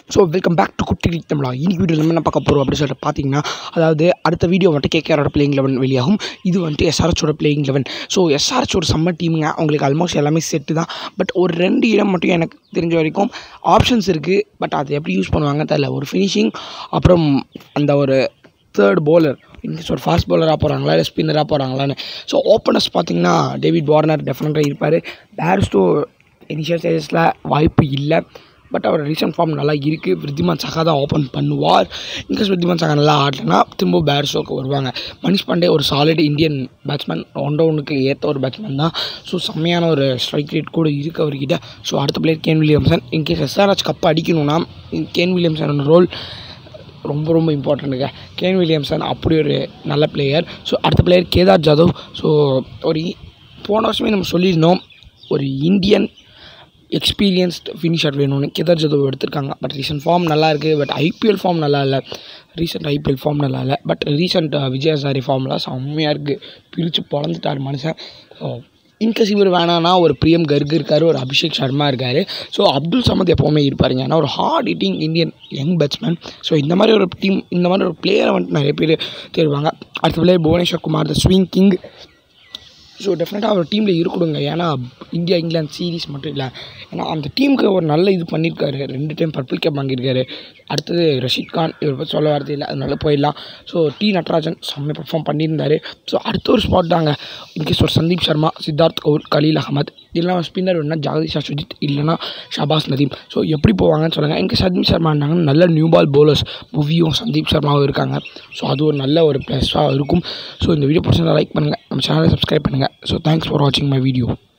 so welcome back to குட்டி league தமிழா இன்னைக்கு வீடியோ நம்ம என்ன பார்க்க போகிறோம் அப்படின்னு சொல்லிட்டு பார்த்தீங்கன்னா அதாவது அடுத்த வீடியோ வந்துட்டு கேகேஆரோட பிளேயிங் லெவன் வெளியாகும் இது வந்துட்டு எஸ்ஆர்எச்சோட பிளேயிங் லெவன் ஸோ எஸ்ஆர்எச் ஒரு செம்ம டீமுங்க அவங்களுக்கு ஆல்மோஸ்ட் எல்லாமே செட்டு தான் பட் ஒரு ரெண்டு இடம் மட்டும் எனக்கு தெரிஞ்ச வரைக்கும் ஆப்ஷன்ஸ் இருக்குது பட் அதை எப்படி யூஸ் பண்ணுவாங்க தெரியல ஒரு ஃபினிஷிங் அப்புறம் அந்த ஒரு தேர்ட் bowler இன்கேஸ் ஒரு ஃபாஸ்ட் bowler-ஆ போகிறாங்களா இல்லை ஸ்பின்னராக போகிறாங்களான்னு ஸோ ஓப்பனர்ஸ் பார்த்தீங்கன்னா டேவிட் வார்னர் டெஃபினட்டாக இருப்பார் பேரிஸ்டோ இனிஷியல் ஸ்டேஜஸில் வாய்ப்பு இல்லை பட் அவர் ரீசன்ட் ஃபார்ம் நல்லா இருக்குது விருத்திமான் சகா தான் ஓப்பன் பண்ணுவார் இன்கேஸ் விருத்திமான் சகா நல்லா ஆடலைன்னா திரும்ப பேரிஸ்டோக்கு வருவாங்க மனிஷ் பாண்டே ஒரு சாலிட் இந்தியன் பேட்ஸ்மேன் ஒன் டவுனுக்கு ஏற்ற ஒரு பேட்ஸ்மேன் தான் ஸோ செம்மையான ஒரு ஸ்ட்ரைக் ரேட் கூட இருக்குது அவர்கிட்ட ஸோ அடுத்த player Kane Williamson in case SRH cup அடிக்கணும்னா கேன் வில்லியம்சனோட ரோல் ரொம்ப ரொம்ப இம்பார்ட்டண்ட்டுங்க கேன் வில்லியம்சன் அப்படி ஒரு நல்ல பிளேயர் ஸோ அடுத்த பிளேயர் கேதார் ஜாதவ் ஸோ ஒரு இ- போன வருஷமே நம்ம சொல்லியிருந்தோம் ஒரு இந்தியன் எக்ஸ்பீரியன்ஸ்ட் ஃபினிஷர் வேணும்னு கேதார் ஜாதவ் எடுத்திருக்காங்க பட் ரீசெண்ட் ஃபார்ம் நல்லா இருக்குது பட் ஐபிஎல் ஃபார்ம் நல்லா இல்லை ரீசெண்ட் ஐபிஎல் ஃபார்ம் நல்லா இல்லை பட் ரீசெண்ட் விஜயசாரி ஃபார்ம்லாம் செம்மையாக இருக்குது பிரித்து பொழந்துட்டார் மனுஷன் ஸோ இன்கேஸ் இவர் வேணான்னா ஒரு பிரியம் கர்க் இருக்கார் ஒரு அபிஷேக் சர்மா இருக்கார் ஸோ அப்துல் சமத் எப்போவுமே இருப்பாருங்க ஏன்னா ஒரு hard hitting Indian young batsman so இந்த மாதிரி ஒரு டீம் இந்த மாதிரி ஒரு பிளேயரை வந்துட்டு நிறைய பேர் தேடுவாங்க அடுத்த player Bhuvneshwar Kumar the swing king so டெஃபினட்டாக அவர் டீமில் இருக்கணுங்க ஏன்னா இந்தியா இங்கிலாந்து சீரீஸ் மட்டும் இல்லை ஏன்னா அந்த டீமுக்கு ஒரு நல்ல இது பண்ணியிருக்காரு ரெண்டு டைம் பர்பிள் கேப் வாங்கியிருக்காரு அடுத்தது ரஷீத் கான் இவர் பற்றி சொல்ல வரது இல்லை அதனால போயிடலாம் ஸோ டி நட்ராஜன் செம்ம பெர்ஃபார்ம் பண்ணியிருந்தாரு ஸோ அடுத்த ஒரு ஸ்பாட் தாங்க இன்கேஸ் ஒரு சந்தீப் சர்மா சித்தார்த் கவுர் கலீல் அகமத் இல்லைனா ஸ்பின்னர் வேணுன்னா ஜெகதீஷா சுஜித் இல்லைனா ஷபாஸ் நதீம் ஸோ எப்படி போவாங்கன்னு சொல்லுங்கள் இன்கேஸ் சந்தீப் சர்மா இருந்தாங்கன்னா நல்ல நியூ பால் bowlers புவியும் சந்தீப் சர்மாவும் இருக்காங்க ஸோ அது ஒரு நல்ல ஒரு ப்ளஸ்ஸாக இருக்கும் ஸோ இந்த வீடியோ பிடிச்சிருந்தா லைக் பண்ணுங்கள் நம்ம சேனலை சப்ஸ்கிரைப் பண்ணுங்கள் ஸோ தேங்க்ஸ் ஃபார் வாட்சிங் மை வீடியோ